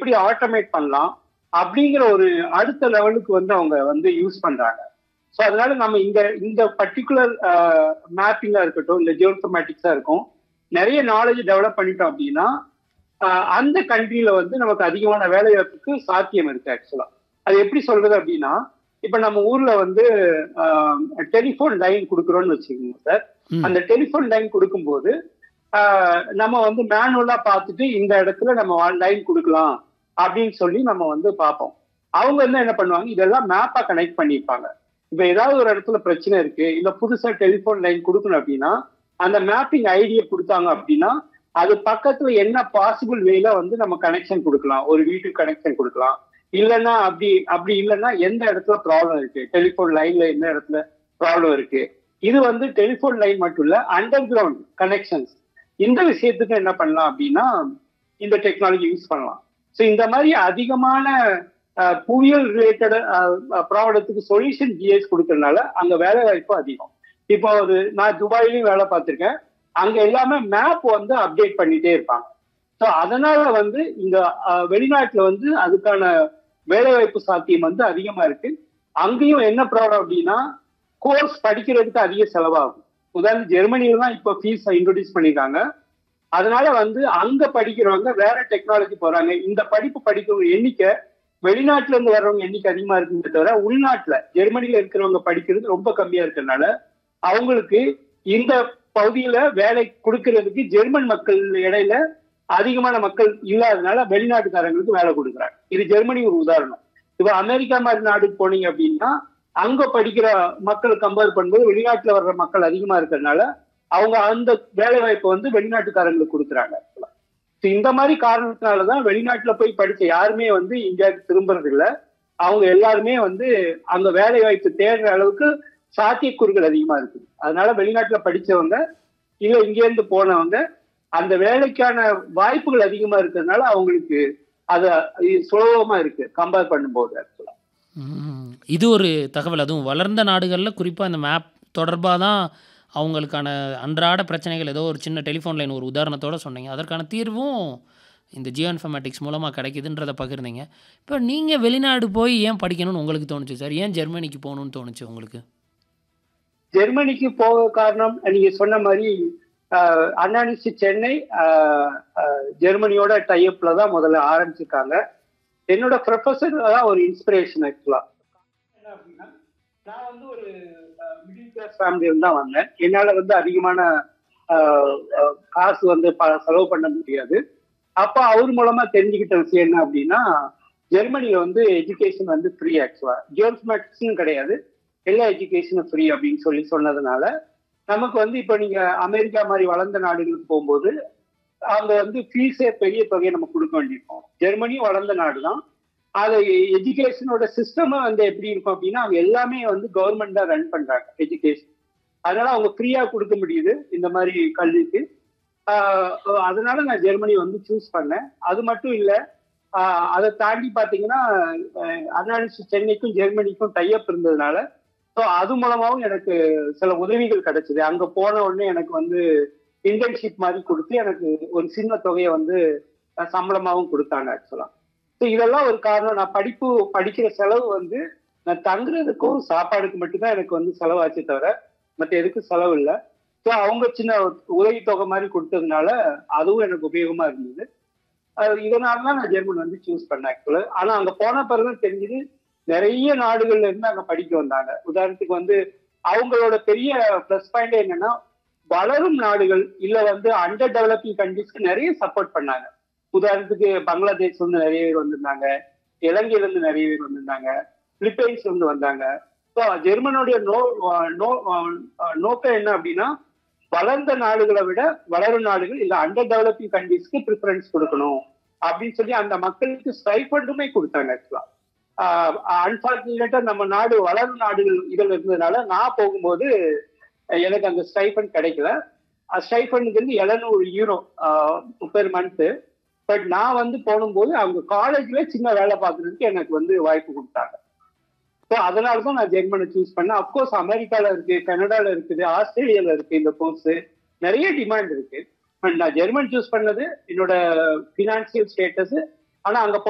எப்படி ஆட்டோமேட் பண்ணலாம் அப்படிங்கிற ஒரு அடுத்த லெவலுக்கு வந்து அவங்க வந்து யூஸ் பண்றாங்க ஸோ அதனால நம்ம இந்த இந்த பர்டிகுலர் மேப்பிங்கா இருக்கட்டும் இந்த ஜியோன்ஃபர்மேட்டிக்ஸா இருக்கும் நிறைய நாலேஜ் டெவலப் பண்ணிட்டோம் அப்படின்னா ஆஹ் அந்த கண்ட்ரியில வந்து நமக்கு அதிகமான வேலை வாய்ப்புக்கு சாத்தியம் இருக்கு ஆக்சுவலா அது எப்படி சொல்றது அப்படின்னா இப்ப நம்ம ஊர்ல வந்து டெலிஃபோன் லைன் கொடுக்குறோம்னு வச்சுக்கோங்க சார் ம். அந்த டெலிஃபோன் லைன் கொடுக்கும்போது ஆஹ் நம்ம வந்து மேனுவலா பார்த்துட்டு இந்த இடத்துல நம்ம லைன் கொடுக்கலாம் அப்படின்னு சொல்லி நம்ம வந்து பார்ப்போம் அவங்க வந்து என்ன பண்ணுவாங்க இதெல்லாம் மேப்பா கனெக்ட் பண்ணியிருப்பாங்க இப்ப ஏதாவது ஒரு இடத்துல பிரச்சனை இருக்கு இல்ல புதுசா டெலிஃபோன் லைன் கொடுக்கணும் அப்படின்னா அந்த மேப்பிங் ஐடியா கொடுத்தாங்க அப்படின்னா அது பக்கத்துல என்ன பாசிபிள் வேல வந்து நம்ம கனெக்ஷன் கொடுக்கலாம் ஒரு வீட்டுக்கு கனெக்ஷன் கொடுக்கலாம் இல்லைன்னா அப்படி அப்படி இல்லைன்னா எந்த இடத்துல ப்ராப்ளம் இருக்கு டெலிஃபோன் லைன்ல எந்த இடத்துல ப்ராப்ளம் இருக்கு இது வந்து டெலிஃபோன் லைன் மட்டும் இல்ல அண்டர் கிரவுண்ட் கனெக்ஷன்ஸ் இந்த விஷயத்துக்கு என்ன பண்ணலாம் அப்படின்னா இந்த டெக்னாலஜி யூஸ் பண்ணலாம் ஸோ இந்த மாதிரி அதிகமான அஹ், புவியியல் ரிலேட்டட் ப்ராப்ளத்துக்கு சொல்யூஷன் ஜிஎஸ் கொடுக்கறதுனால அங்க வேலை வாய்ப்பு அதிகம் இப்போ ஒரு நான் துபாயிலையும் வேலை பார்த்திருக்கேன் அங்க எல்லாமே மேப் வந்து அப்டேட் பண்ணிட்டே இருப்பாங்க ஸோ அதனால வந்து இங்க அஹ், வெளிநாட்டுல வந்து அதுக்கான வேலைவாய்ப்பு சாத்தியம் வந்து அதிகமா இருக்கு அங்கேயும் என்ன ப்ராப்ளம் அப்படின்னா கோர்ஸ் படிக்கிறதுக்கு அதிக செலவாகும் உதாரணம் ஜெர்மனியில தான் இப்போ ஃபீஸ் இன்ட்ரோடியூஸ் பண்ணிருக்காங்க அதனால வந்து அங்க படிக்கிறவங்க வேற டெக்னாலஜி போறாங்க இந்த படிப்பு படிக்கிற எண்ணிக்கை வெளிநாட்டுல இருந்து வர்றவங்க எண்ணிக்கை அதிகமா இருக்குமே தவிர உள்நாட்டுல ஜெர்மனில இருக்கிறவங்க படிக்கிறது ரொம்ப கம்மியா இருக்கிறதுனால அவங்களுக்கு இந்த பகுதியில வேலை கொடுக்கறதுக்கு ஜெர்மன் மக்கள் இடையில அதிகமான மக்கள் இல்லாதனால வெளிநாட்டுக்காரங்களுக்கு வேலை கொடுக்குறாங்க இது ஜெர்மனி ஒரு உதாரணம் இப்ப அமெரிக்கா மாதிரி நாடுக்கு போனீங்க அப்படின்னா அங்க படிக்கிற மக்கள் கம்பேர் பண்ணும்போது வெளிநாட்டுல வர்ற மக்கள் அதிகமா இருக்கிறதுனால அவங்க அந்த வேலை வாய்ப்பை வந்து வெளிநாட்டுக்காரங்களுக்கு கொடுக்குறாங்க So இந்த மாதிரி காரணத்தினாலதான் வெளிநாட்டுல போய் படிச்ச யாருமே வந்து இந்தியாவுக்கு திரும்புறது இல்ல அவங்க எல்லாருமே வந்து அங்க வேலை வாய்ப்பு தேடுற அளவுக்கு சாத்தியக்கூறுகள் அதிகமா இருக்கு அதனால வெளிநாட்டுல படிச்சவங்க இல்ல இங்க இருந்து போனவங்க அந்த வேலைக்கான வாய்ப்புகள் அதிகமா இருக்கிறதுனால அவங்களுக்கு அது சுலபமா இருக்கு கம்பேர் பண்ணும்போது ஆக்சுவலா ம். இது ஒரு தகவல் அதுவும் வளர்ந்த நாடுகளில் குறிப்பாக இந்த மேப் தொடர்பாக தான் அவங்களுக்கான அன்றாட பிரச்சனைகள் ஏதோ ஒரு சின்ன டெலிஃபோன் லைன் ஒரு உதாரணத்தோட சொன்னீங்க அதற்கான தீர்வும் இந்த ஜியோ இன்ஃபர்மேட்டிக்ஸ் மூலமாக கிடைக்குதுன்றதை பகிர்ந்தீங்க இப்போ நீங்கள் வெளிநாடு போய் ஏன் படிக்கணும்னு உங்களுக்கு தோணுச்சு சார் ஏன் ஜெர்மனிக்கு போகணும்னு தோணுச்சு உங்களுக்கு ஜெர்மனிக்கு போக காரணம் நீங்க சொன்ன மாதிரி அண்ணாநிசி சென்னை ஆஹ், ஆஹ், ஜெர்மனியோட டைப்ல தான் முதல்ல ஆரம்பிச்சிருக்காங்க என்னோட ப்ரொஃபஸர் தான் ஒரு இன்ஸ்பிரேஷன் ஆக்சுவலா என்ன அப்படின்னா நான் வந்து ஒரு மிடில் கிளாஸ் ஃபேமிலியில தான் வந்தேன் என்னால வந்து அதிகமான ஆஹ், ஆஹ், காசு வந்து ப- செலவு பண்ண முடியாது அப்ப அவர் மூலமா தெரிஞ்சுக்கிட்ட விஷயம் என்ன அப்படின்னா ஜெர்மனில வந்து எஜுகேஷன் வந்து ஃப்ரீ ஆக்சுவலா ஜியோஸ்மேட்டிக்ஸ்னு கிடையாது எல்லா எஜுகேஷனும் ஃப்ரீ அப்படின்னு சொல்லி சொன்னதுனால நமக்கு வந்து இப்போ நீங்க அமெரிக்கா மாதிரி வளர்ந்த நாடுகளுக்கு போகும்போது அங்க வந்து ஃபீஸே பெரிய தொகையை நம்ம கொடுக்க வேண்டியிருக்கும் ஜெர்மனியும் வளர்ந்த நாடு தான் அது எஜுகேஷனோட சிஸ்டம் வந்து எப்படி இருக்கும் அப்படின்னா அவங்க எல்லாமே வந்து கவர்மெண்ட் தான் ரன் பண்றாங்க எஜுகேஷன் அதனால அவங்க ஃப்ரீயா கொடுக்க முடியுது இந்த மாதிரி கல்விக்கு ஆஹ் அதனால நான் ஜெர்மனி வந்து சூஸ் பண்ணேன் அது மட்டும் இல்ல ஆஹ் அதை தாண்டி பாத்தீங்கன்னா அனாலிசி சென்னைக்கும் ஜெர்மனிக்கும் டைப் இருந்ததுனால ஸோ அது மூலமாவும் எனக்கு சில உதவிகள் கிடைச்சது அங்க போன உடனே எனக்கு வந்து இன்டர்ன்ஷிப் மாதிரி கொடுத்து எனக்கு ஒரு சின்ன தொகையை வந்து அஹ், சம்பளமாவும் கொடுத்தாங்க ஆக்சுவலா ஸோ இதெல்லாம் ஒரு காரணம் நான் படிப்பு படிக்கிற செலவு வந்து நான் தங்குறதுக்கும் சாப்பாடுக்கு மட்டும்தான் எனக்கு வந்து செலவாச்சே தவிர மற்ற எதுக்கும் செலவு இல்லை ஸோ அவங்க சின்ன உதவி தொகை மாதிரி கொடுத்ததுனால அதுவும் எனக்கு உபயோகமா இருந்தது அது இதனால தான் நான் ஜெர்மன் வந்து சூஸ் பண்ணேன் ஆக்சுவலா ஆனா அங்க போன பிறகு தெரிஞ்சது நிறைய நாடுகள்ல இருந்து அங்க படிக்க வந்தாங்க உதாரணத்துக்கு வந்து அவங்களோட பெரிய ப்ளஸ் பாயிண்ட் என்னன்னா வளரும் நாடுகள் இல்ல வந்து அண்டர் டெவலப்பிங் கண்ட்ரிஸ்க்கு நிறைய சப்போர்ட் பண்ணாங்க உதாரணத்துக்கு பங்களாதேஷ்ல இருந்து நிறைய பேர் வந்திருந்தாங்க இலங்கையில இருந்து நிறைய பேர் வந்திருந்தாங்க பிலிப்பைன்ஸ்ல இருந்து வந்தாங்க ஸோ ஜெர்மனுடைய நோ நோ நோக்கம் என்ன அப்படின்னா வளர்ந்த நாடுகளை விட வளரும் நாடுகள் இல்ல அண்டர் டெவலப்பிங் கண்ட்ரிஸ்க்கு ப்ரிஃபரன்ஸ் கொடுக்கணும் அப்படின்னு சொல்லி அந்த மக்களுக்கு ஸ்டைஃபண்டுமே கொடுத்தாங்க ஆக்சுவலா அன்பார்ச்சுனேட்டா நம்ம நாடு வளரும் நாடுகள் இதில் இருந்ததுனால நான் போகும்போது எனக்கு அந்த ஸ்டைஃபண்ட் கிடைக்கல ஸ்டைஃபண்டுக்கு எழுநூறு யூரோ பெர் மந்த்து பட் நான் வந்து போகும்போது அவங்க காலேஜ்ல சின்ன வேலை பார்க்கறதுக்கு எனக்கு வந்து வாய்ப்பு கொடுத்தாங்க ஸோ அதனால தான் நான் ஜெர்மனை சூஸ் பண்ணேன் அப்கோர்ஸ் அமெரிக்கால இருக்கு கனடால இருக்குது ஆஸ்திரேலியால இருக்கு இந்த கோர்ஸ் நிறைய டிமாண்ட் இருக்கு பட் நான் ஜெர்மன் சூஸ் பண்ணது என்னோட பினான்சியல் ஸ்டேட்டஸ் ஆனா அங்க